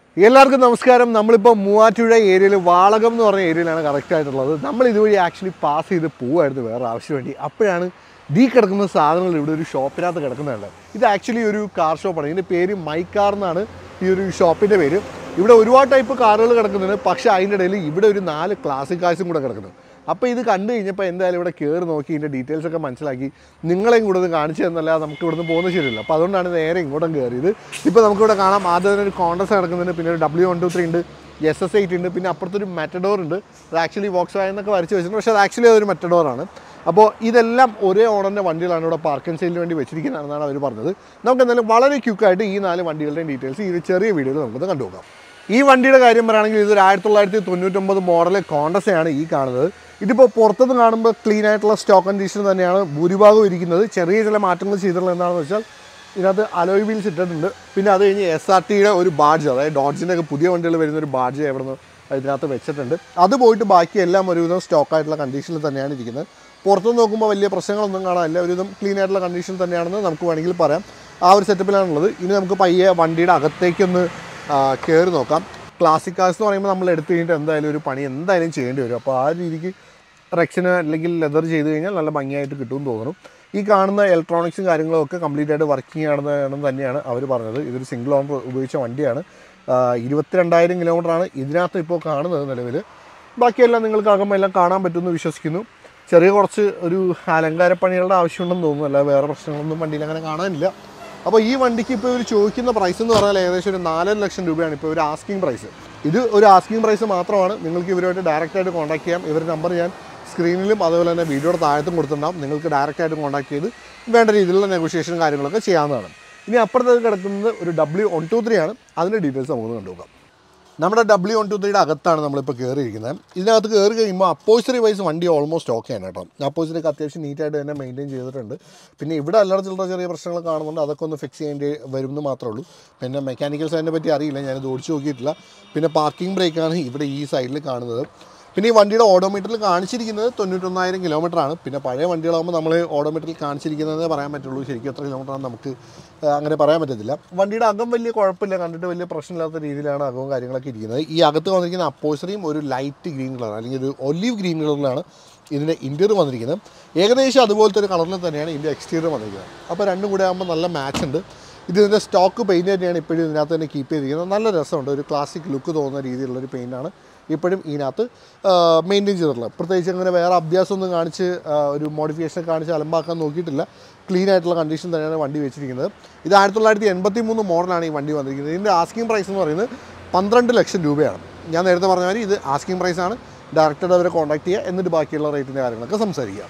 എല്ലാവർക്കും നമസ്കാരം നമ്മളിപ്പോൾ മൂവാറ്റുപുഴ ഏരിയയിൽ വാളകം എന്ന് പറഞ്ഞ ഏരിയയിലാണ് കറക്റ്റ് ആയിട്ടുള്ളത് നമ്മൾ ഇതുവഴി ആക്ച്വലി പാസ് ചെയ്ത് പോവായിരുന്നു വേറെ ആവശ്യം വേണ്ടി അപ്പോഴാണ് ദീ കിടക്കുന്ന സാധനങ്ങൾ ഇവിടെ ഒരു ഷോപ്പിനകത്ത് കിടക്കുന്നുണ്ട് ഇത് ആക്ച്വലി ഒരു കാർ ഷോപ്പാണ് ഇതിൻ്റെ പേര് മൈ കാർ എന്നാണ് ഈ ഒരു ഷോപ്പിൻ്റെ പേര് ഇവിടെ ഒരുപാട് ടൈപ്പ് കാറുകൾ കിടക്കുന്നുണ്ട് പക്ഷേ അതിൻ്റെ ഇടയിൽ ഇവിടെ ഒരു നാല് ക്ലാസിക് കാഴ്സും കൂടെ കിടക്കുന്നു അപ്പോൾ ഇത് കണ്ടു കഴിഞ്ഞപ്പോൾ എന്തായാലും ഇവിടെ കയറി നോക്കി ഇതിൻ്റെ ഡീറ്റെയിൽസ് ഒക്കെ മനസ്സിലാക്കി നിങ്ങളെയും കൂടെ ഒന്ന് കാണിച്ചു തന്നല്ലാതെ നമുക്ക് ഇവിടുന്ന് പോകുന്നത് ശരിയല്ല അപ്പോൾ അതുകൊണ്ടാണ് നേരെ ഇങ്ങോട്ടും കയറിയത് ഇപ്പോൾ നമുക്കിവിടെ കാണാം ആദ്യം തന്നെ ഒരു കോൺഗ്രസ് കിടക്കുന്നുണ്ട് പിന്നെ ഒരു ഡബ്ല്യു വൺ ടു ത്രീ ഉണ്ട് എസ് എസ് എയ്റ്റ് ഉണ്ട് പിന്നെ അപ്പുറത്തൊരു മെറ്റഡോർ ഉണ്ട് അത് ആക്ച്വലി വോക്സ് വായെന്നൊക്കെ വരച്ച് വെച്ചിട്ടുണ്ട് പക്ഷേ അത് ആക്ച്വലി അതൊരു മെറ്റഡോറാണ് അപ്പോൾ ഇതെല്ലാം ഒരേ ഓണറിൻ്റെ വണ്ടികളാണ് ഇവിടെ പാർക്ക് ആൻഡ് സെയിലിന് വേണ്ടി വെച്ചിരിക്കുന്നതാണെന്നാണ് അവർ പറഞ്ഞത് നമുക്ക് എന്തായാലും വളരെ ക്യുക്കായിട്ട് ഈ നാല് വണ്ടികളുടെയും ഡീറ്റെയിൽസ് ഈ ഒരു ചെറിയ വീഡിയോയിൽ നമുക്കൊന്ന് കണ്ടുപോകാം ഈ വണ്ടിയുടെ കാര്യം പറയുകയാണെങ്കിൽ ഇതൊരു ആയിരത്തി തൊള്ളായിരത്തി തൊണ്ണൂറ്റൊമ്പത് മോഡൽ കോണ്ടസയാണ് ഈ കാണുന്നത് ഇതിപ്പോൾ പുറത്തുനിന്ന് കാണുമ്പോൾ ക്ലീൻ ആയിട്ടുള്ള സ്റ്റോക്ക് കണ്ടീഷൻ തന്നെയാണ് ഭൂരിഭാഗവും ഇരിക്കുന്നത് ചെറിയ ചില മാറ്റങ്ങൾ ചെയ്തിട്ടുള്ളത് എന്താണെന്ന് വെച്ചാൽ ഇതിനകത്ത് അലോയ് വീൽസ് ഇട്ടിട്ടുണ്ട് പിന്നെ അത് കഴിഞ്ഞ് എസ് ആർ ടിയുടെ ഒരു ബാഡ്ജ് അതായത് ഡോഡ്ജിൻ്റെ ഒക്കെ പുതിയ വണ്ടികൾ വരുന്ന ഒരു ബാഡ്ജ് എവിടെ നിന്ന് ഇതിനകത്ത് വെച്ചിട്ടുണ്ട് അത് പോയിട്ട് ബാക്കി എല്ലാം ഒരുവിധം സ്റ്റോക്ക് ആയിട്ടുള്ള കണ്ടീഷനിൽ തന്നെയാണ് ഇരിക്കുന്നത് പുറത്തുനിന്ന് നോക്കുമ്പോൾ വലിയ പ്രശ്നങ്ങളൊന്നും കാണാനില്ല ഒരുവിധം ക്ലീൻ ആയിട്ടുള്ള കണ്ടീഷൻ തന്നെയാണെന്ന് നമുക്ക് വേണമെങ്കിൽ പറയാം ആ ഒരു സെറ്റപ്പിലാണുള്ളത് ഇനി നമുക്ക് പയ്യെ വണ്ടിയുടെ അകത്തേക്കൊന്ന് കയറി നോക്കാം ക്ലാസിക് കാർസ് എന്ന് പറയുമ്പോൾ നമ്മൾ എടുത്തു കഴിഞ്ഞിട്ട് എന്തായാലും ഒരു പണി എന്തായാലും ചെയ്യേണ്ടി വരും അപ്പോൾ ആ രീതിക്ക് റെക്സിന് അല്ലെങ്കിൽ ലെതർ ചെയ്ത് കഴിഞ്ഞാൽ നല്ല ഭംഗിയായിട്ട് കിട്ടുമെന്ന് തോന്നുന്നു ഈ കാണുന്ന ഇലക്ട്രോണിക്സും കാര്യങ്ങളും ഒക്കെ കംപ്ലീറ്റ് ആയിട്ട് വർക്കിംഗ് ആണെന്ന് തന്നെയാണ് അവർ പറഞ്ഞത് ഇതൊരു സിംഗിൾ ഓണർ ഉപയോഗിച്ച വണ്ടിയാണ് ആ, ഇരുപത്തിരണ്ടായിരം കിലോമീറ്ററാണ് ഇതിനകത്ത് ഇപ്പോൾ കാണുന്നത് നിലവിൽ ബാക്കിയെല്ലാം നിങ്ങൾക്ക് അകം എല്ലാം കാണാൻ പറ്റുമെന്ന് വിശ്വസിക്കുന്നു ചെറിയ കുറച്ച് ഒരു അലങ്കാരപ്പണികളുടെ ആവശ്യമുണ്ടെന്ന് തോന്നുന്നു അല്ല വേറെ പ്രശ്നങ്ങളൊന്നും വണ്ടിയിൽ അങ്ങനെ കാണാനില്ല അപ്പോൾ ഈ വണ്ടിക്ക് ഇപ്പോൾ ഇവർ ചോദിക്കുന്ന പ്രൈസ് എന്ന് പറഞ്ഞാൽ ഏകദേശം ഒരു നാലര ലക്ഷം രൂപയാണ് ഇപ്പോൾ ഒരു ആസ്കിംഗ് പ്രൈസ് ഇത് ഒരു ആസ്കിംഗ് പ്രൈസ് മാത്രമാണ് നിങ്ങൾക്ക് ഇവരുമായിട്ട് ഡയറക്റ്റ് ആയിട്ട് കോൺടാക്ട് ചെയ്യാം ഇവരുടെ നമ്പർ ഞാൻ സ്ക്രീനിലും അതുപോലെ തന്നെ വീഡിയോയുടെ താഴത്തും കൊടുത്തിട്ടുണ്ടാവും നിങ്ങൾക്ക് ഡയറക്റ്റ് ആയിട്ട് കോൺടാക്ട് ചെയ്ത് വേണ്ട രീതിയിലുള്ള നെഗോഷിയേഷൻ കാര്യങ്ങളൊക്കെ ചെയ്യാവുന്നതാണ് ഇനി അപ്പുറത്തേക്ക് കിടക്കുന്നത് ഒരു ഡബ്ല്യു വൺ ടു ത്രീ ആണ് അതിൻ്റെ ഡീറ്റെയിൽസ് നമുക്ക് കണ്ടുപോകാം നമ്മുടെ ഡബ്ല്യു വൺ ടു ത്രീയുടെ അകത്താണ് നമ്മളിപ്പോൾ കയറിയിരിക്കുന്നത് ഇതിനകത്ത് കയറി കഴിയുമ്പോൾ അപ്പോയിസറി വൈസ് വണ്ടി ഓൾമോസ്റ്റ് ഓക്കെ ആണ് കേട്ടോ അപ്പോയിസറി ഒക്കെ അത്യാവശ്യം നീറ്റായിട്ട് തന്നെ മെയിൻറ്റെയിൻ ചെയ്തിട്ടുണ്ട് പിന്നെ ഇവിടെ അല്ലറ ചില്ലറ ചെറിയ പ്രശ്നങ്ങൾ കാണുന്നുണ്ട് അതൊക്കെ ഒന്ന് ഫിക്സ് ചെയ്യേണ്ടി വരുമെന്ന് മാത്രമേ ഉള്ളൂ പിന്നെ മെക്കാനിക്കൽ സൈഡിനെ പറ്റി അറിയില്ല ഞാനിത് ഓടിച്ചു നോക്കിയിട്ടില്ല പിന്നെ പാർക്കിംഗ് ബ്രേക്കാണ് ഇവിടെ ഈ സൈഡിൽ കാണുന്നത് പിന്നെ ഈ വണ്ടിയുടെ ഓഡോമീറ്ററിൽ കാണിച്ചിരിക്കുന്നത് തൊണ്ണൂറ്റൊന്നായിരം കിലോമീറ്റർ ആണ് പിന്നെ പഴയ വണ്ടികളാകുമ്പോൾ നമ്മൾ ഓഡോമീറ്ററിൽ കാണിച്ചിരിക്കുന്നതേ പറയാൻ പറ്റുള്ളൂ ശരിക്കും എത്ര കിലോമീറ്റർ ആണ് നമുക്ക് ആ, അങ്ങനെ പറയാൻ പറ്റത്തില്ല വണ്ടിയുടെ അകം വലിയ കുഴപ്പമില്ല കണ്ടിട്ട് വലിയ പ്രശ്നമില്ലാത്ത രീതിയിലാണ് അകവും കാര്യങ്ങളൊക്കെ ഇരിക്കുന്നത് ഈ അകത്ത് വന്നിരിക്കുന്ന അപ്പോസറിയും ഒരു ലൈറ്റ് ഗ്രീൻ കളർ അല്ലെങ്കിൽ ഒരു ഒലീവ് ഗ്രീൻ കളറിലാണ് ഇതിൻ്റെ ഇൻറ്റീരിയർ വന്നിരിക്കുന്നത് ഏകദേശം അതുപോലത്തെ ഒരു കളറിൽ തന്നെയാണ് ഇതിൻ്റെ എക്സ്റ്റീരിയർ വന്നിരിക്കുന്നത് അപ്പോൾ രണ്ടും കൂടെ ആകുമ്പോൾ നല്ല മാച്ച് ഉണ്ട് ഇത് ഇതിൻ്റെ സ്റ്റോക്ക് പെയിൻറ്റ് തന്നെയാണ് ഇപ്പോഴും ഇതിനകത്ത് തന്നെ കീപ്പ് ചെയ്തിരിക്കുന്നത് നല്ല രസമുണ്ട് ഒരു ക്ലാസിക് ലുക്ക് തോന്നുന്ന രീതിയിലുള്ള ഒരു പെയിൻ്റാണ് ഇപ്പോഴും ഇതിനകത്ത് മെയിൻറ്റെയിൻ ചെയ്തിട്ടുള്ളത് പ്രത്യേകിച്ച് അങ്ങനെ വേറെ അഭ്യാസമൊന്നും കാണിച്ച് ആ, ഒരു മോഡിഫിക്കേഷൻ കാണിച്ച് അലമ്പാക്കാൻ നോക്കിയിട്ടില്ല ക്ലീൻ ആയിട്ടുള്ള കണ്ടീഷൻ തന്നെയാണ് വണ്ടി വെച്ചിരിക്കുന്നത് ഇത് ആയിരത്തി തൊള്ളായിരത്തി എൺപത്തി മൂന്ന് മോഡലാണ് ഈ വണ്ടി വന്നിരിക്കുന്നത് ഇതിൻ്റെ ആസ്കിംഗ് പ്രൈസ് എന്ന് പറയുന്നത് പന്ത്രണ്ട് ലക്ഷം രൂപയാണ് ഞാൻ നേരത്തെ പറഞ്ഞ മാതിരി ഇത് ആസ്കിംഗ് പ്രൈസാണ് ഡയറക്റ്റഡ് അവരെ കോൺടാക്ട് ചെയ്യുക എന്നിട്ട് ബാക്കിയുള്ള റേറ്റിൻ്റെ കാര്യങ്ങളൊക്കെ സംസാരിക്കുക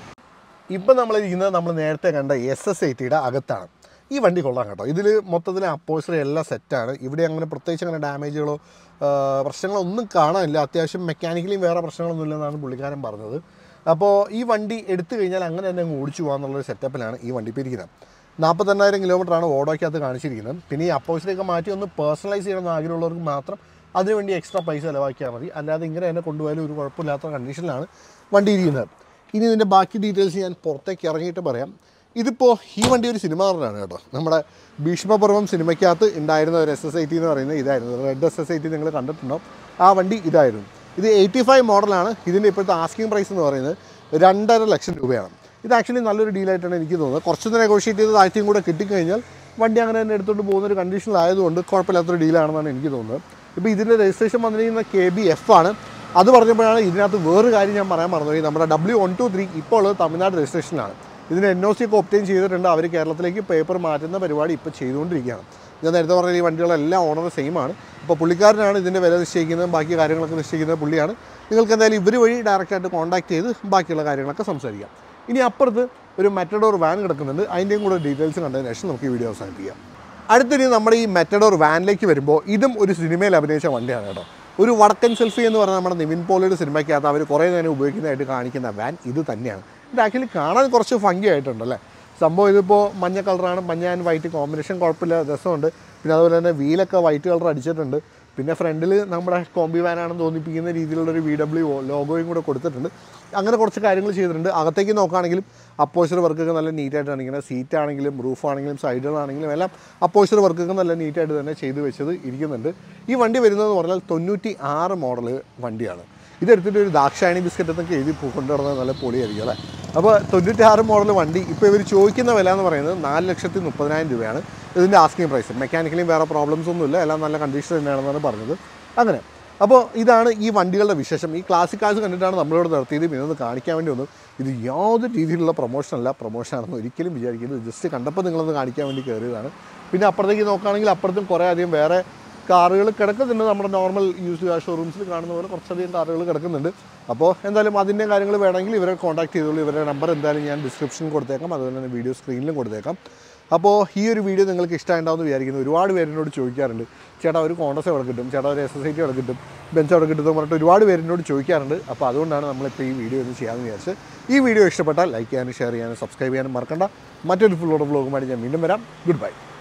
ഇപ്പം നമ്മളിരിക്കുന്നത് നമ്മൾ നേരത്തെ കണ്ട എസ് എസ് ഐ ടിയുടെ അകത്താണ് ഈ വണ്ടി കൊള്ളാം കേട്ടോ ഇതിൽ മൊത്തത്തിൽ അപ്പോഴ്സറി എല്ലാം സെറ്റാണ് ഇവിടെ അങ്ങനെ പ്രത്യേകിച്ച് അങ്ങനെ ഡാമേജുകളോ ആ, പ്രശ്നങ്ങളോ ഒന്നും കാണാനില്ല അത്യാവശ്യം മെക്കാനിക്കലിയും വേറെ പ്രശ്നങ്ങളൊന്നും ഇല്ലെന്നാണ് പുള്ളിക്കാരൻ പറഞ്ഞത് അപ്പോൾ ഈ വണ്ടി എടുത്തു കഴിഞ്ഞാൽ അങ്ങനെ തന്നെ അങ്ങ് ഓടിച്ചു പോകാന്നുള്ളൊരു സെറ്റപ്പിലാണ് ഈ വണ്ടി ഇപ്പോൾ ഇരിക്കുന്നത് നാൽപ്പത്തെണ്ണായിരം കിലോമീറ്ററാണ് ഓടോയ്ക്കകത്ത് കാണിച്ചിരിക്കുന്നത് പിന്നെ ഈ അപ്പോഴ്സറിയൊക്കെ മാറ്റി ഒന്ന് പേഴ്സണലൈസ് ചെയ്യണമെന്ന് ആഗ്രഹമുള്ളവർക്ക് മാത്രം അതിനുവേണ്ടി എക്സ്ട്രാ പൈസ ചിലവാക്കിയാൽ മതി അല്ലാതെ ഇങ്ങനെ തന്നെ കൊണ്ടുപോയാലും ഒരു കുഴപ്പമില്ലാത്ത കണ്ടീഷനിലാണ് വണ്ടി ഇരിക്കുന്നത് ഇനി ഇതിൻ്റെ ബാക്കി ഡീറ്റെയിൽസ് ഞാൻ പുറത്തേക്ക് ഇറങ്ങിയിട്ട് പറയാം ഇതിപ്പോൾ ഈ വണ്ടി ഒരു സിനിമ നടനാണ് കേട്ടോ നമ്മുടെ ഭീഷ്മപർവം സിനിമയ്ക്കകത്ത് ഉണ്ടായിരുന്ന ഒരു എസ് എസ് ഐ ടി എന്ന് പറയുന്നത് ഇതായിരുന്നു red S S I T നിങ്ങൾ കണ്ടിട്ടുണ്ടാവും ആ വണ്ടി ഇതായിരുന്നു ഇത് എയ്റ്റി ഫൈവ് മോഡലാണ് ഇതിൻ്റെ ഇപ്പോഴത്തെ ആസ്കിംഗ് പ്രൈസ് എന്ന് പറയുന്നത് രണ്ടര ലക്ഷം രൂപയാണ് ഇത് ആക്ച്വലി നല്ലൊരു ഡീലായിട്ടാണ് എനിക്ക് തോന്നുന്നത് കുറച്ചൊന്ന് നെഗോഷിയേറ്റ് ചെയ്ത് താഴ്ചയും കൂടെ കിട്ടിക്കഴിഞ്ഞാൽ വണ്ടി അങ്ങനെ തന്നെ എടുത്തുകൊണ്ട് പോകുന്ന ഒരു കണ്ടീഷനിലായതുകൊണ്ട് കുഴപ്പമില്ലാത്തൊരു ഡീലാണെന്നാണ് എനിക്ക് തോന്നുന്നത് ഇപ്പോൾ ഇതിൻ്റെ രജിസ്ട്രേഷൻ വന്നിരിക്കുന്ന കെ ബി എഫ് ആണ് അത് പറഞ്ഞപ്പോഴാണ് ഇതിനകത്ത് വേറൊരു കാര്യം ഞാൻ പറയാൻ മറന്നുപോയി നമ്മുടെ ഡബ്ല്യു വൺ ടു ത്രീ ഇപ്പോൾ ഉള്ളത് തമിഴ്നാട് രജിസ്ട്രേഷനിലാണ് ഇതിന് എൻ ഒ സി ഒക്കെ ഒപ്റ്റൈൻ ചെയ്തിട്ടുണ്ട് അവർ കേരളത്തിലേക്ക് പേപ്പർ മാറ്റുന്ന പരിപാടി ഇപ്പോൾ ചെയ്തുകൊണ്ടിരിക്കുകയാണ് ഞാൻ നേരത്തെ പറഞ്ഞ ഈ വണ്ടികളെല്ലാം ഓണർ സെയിം ആണ് അപ്പോൾ പുള്ളിക്കാരനാണ് ഇതിൻ്റെ വില നിശ്ചയിക്കുന്നത് ബാക്കി കാര്യങ്ങളൊക്കെ നിശ്ചയിക്കുന്നത് പുള്ളിയാണ് നിങ്ങൾക്ക് എന്തായാലും ഇവർ വഴി ഡയറക്റ്റായിട്ട് കോൺടാക്ട് ചെയ്ത് ബാക്കിയുള്ള കാര്യങ്ങളൊക്കെ സംസാരിക്കാം ഇനി അപ്പുറത്ത് ഒരു മെറ്റഡോർ വാൻ കിടക്കുന്നുണ്ട് അതിൻ്റെയും കൂടെ ഡീറ്റെയിൽസ് കണ്ടതിന് ശേഷം നമുക്ക് ഈ വീഡിയോ അവസാനിപ്പിക്കാം അടുത്തിനി നമ്മുടെ ഈ മെറ്റഡോർ വാനിലേക്ക് വരുമ്പോൾ ഇതും ഒരു സിനിമയിൽ അഭിനയിച്ച വണ്ടിയാണ് കേട്ടോ ഒരു വടക്കൻ സെൽഫി എന്ന് പറഞ്ഞാൽ നമ്മുടെ നിവിൻ പോളിയുടെ സിനിമയ്ക്കകത്ത് അവർ കുറേ നേരം ഉപയോഗിക്കുന്നതായിട്ട് കാണിക്കുന്ന വാൻ ഇത് തന്നെയാണ് ഇത് ആക്ച്വലി കാണാൻ കുറച്ച് ഭംഗി ആയിട്ടുണ്ടല്ലേ സംഭവം ഇതിപ്പോൾ മഞ്ഞ കളറാണ് മഞ്ഞ ആൻഡ് വൈറ്റ് കോമ്പിനേഷൻ കുഴപ്പമില്ല രസമുണ്ട് പിന്നെ അതുപോലെ തന്നെ വീലൊക്കെ വൈറ്റ് കളർ അടിച്ചിട്ടുണ്ട് പിന്നെ ഫ്രണ്ടിൽ നമ്മുടെ കോമ്പി വാനാണെന്ന് തോന്നിപ്പിക്കുന്ന രീതിയിലുള്ള ഒരു വി ഡബ്ല്യു ലോഗോയും കൂടെ കൊടുത്തിട്ടുണ്ട് അങ്ങനെ കുറച്ച് കാര്യങ്ങൾ ചെയ്തിട്ടുണ്ട് അകത്തേക്ക് നോക്കുകയാണെങ്കിലും അപ്പോസ്റ്റർ വർക്കൊക്കെ നല്ല നീറ്റായിട്ടാണ് ഇങ്ങനെ സീറ്റ് ആണെങ്കിലും റൂഫ് ആണെങ്കിലും സൈഡുകളാണെങ്കിലും എല്ലാം അപ്പോസ്റ്റർ വർക്കൊക്കെ നല്ല നീറ്റായിട്ട് തന്നെ ചെയ്ത് വെച്ചത് ഇരിക്കുന്നുണ്ട് ഈ വണ്ടി വരുന്നതെന്ന് പറഞ്ഞാൽ തൊണ്ണൂറ്റി ആറ് മോഡൽ വണ്ടിയാണ് ഇതെടുത്തിട്ട് ഒരു ദാക്ഷായണി ബിസ്ക്കറ്റ് എന്നൊക്കെ എഴുതി പോ- കൊണ്ടുവരുന്നത് നല്ല പൊളിയായിരിക്കും അല്ലേ അപ്പോൾ തൊണ്ണൂറ്റി ആറ് മോഡൽ വണ്ടി ഇപ്പോൾ ഇവർ ചോദിക്കുന്ന വില എന്ന് പറയുന്നത് നാല് ലക്ഷത്തി മുപ്പതിനായിരം രൂപയാണ് ഇതിൻ്റെ ആസ്കിങ് പ്രൈസ് മെക്കാനിക്കലിയും വേറെ പ്രോബ്ലംസ് ഒന്നുമില്ല എല്ലാം നല്ല കണ്ടീഷൻ തന്നെയാണെന്നാണ് പറഞ്ഞത് അങ്ങനെ അപ്പോൾ ഇതാണ് ഈ വണ്ടികളുടെ വിശേഷം ഈ ക്ലാസിക് കാർസ് കണ്ടിട്ടാണ് നമ്മളിവിടെ നിർത്തിയത് ഇതൊന്ന് കാണിക്കാൻ വേണ്ടി വന്നു ഇത് യാതൊരു രീതിയിലുള്ള പ്രൊമോഷൻ അല്ല പ്രൊമോഷൻ ആണെന്ന് ഒരിക്കലും വിചാരിക്കരുത് ജസ്റ്റ് കണ്ടപ്പോൾ നിങ്ങളൊന്ന് കാണിക്കാൻ വേണ്ടി കയറിയതാണ് പിന്നെ അപ്പുറത്തേക്ക് നോക്കുകയാണെങ്കിൽ അപ്പുറത്തും കുറേ അധികം വേറെ കാറുകൾ കിടക്കുന്നുണ്ട് നമ്മുടെ നോർമൽ യൂസ്ഡ് കാർ ഷോറൂംസിൽ കാണുന്ന പോലെ കുറച്ചധികം കാറുകൾ കിടക്കുന്നുണ്ട് അപ്പോൾ എന്തായാലും അതിൻ്റെ കാര്യങ്ങൾ വേണമെങ്കിൽ ഇവരെ കോൺടാക്ട് ചെയ്തോളൂ ഇവരുടെ നമ്പർ എന്തായാലും ഞാൻ ഡിസ്ക്രിപ്ഷനിൽ കൊടുത്തേക്കാം അതുപോലെ തന്നെ വീഡിയോ സ്ക്രീനിലും കൊടുത്തേക്കാം അപ്പോൾ ഈ ഒരു വീഡിയോ നിങ്ങൾക്ക് ഇഷ്ടമായിട്ടുണ്ടാവുമെന്ന് വിചാരിക്കുന്നു ഒരുപാട് പേര് എന്നോട് ചോദിക്കാറുണ്ട് ചേട്ടാ ഒരു കോൺഗ്രസ് എവിടെ കിട്ടും ചേട്ടാ ഒരു എസ് എസ് ഐ ടി എവിടെ കിട്ടും ബെഞ്ച് എവിടെ കിട്ടും എന്ന് പറഞ്ഞിട്ട് ഒരുപാട് പേര് എന്നോട് ചോദിക്കാറുണ്ട് അപ്പോൾ അതുകൊണ്ടാണ് നമ്മളിപ്പോൾ ഈ വീഡിയോ ഒന്ന് ചെയ്യാമെന്ന് വിചാരിച്ച് ഈ വീഡിയോ ഇഷ്ടപ്പെട്ടാൽ ലൈക്ക് ചെയ്യാനും ഷെയർ ചെയ്യാനും സബ്സ്ക്രൈബ് ചെയ്യാനും മറക്കണ്ട മറ്റൊരു ഫുള്ളോടെ വ്ലോഗുമായിട്ട് ഞാൻ വീണ്ടും വരാം ഗുഡ് ബൈ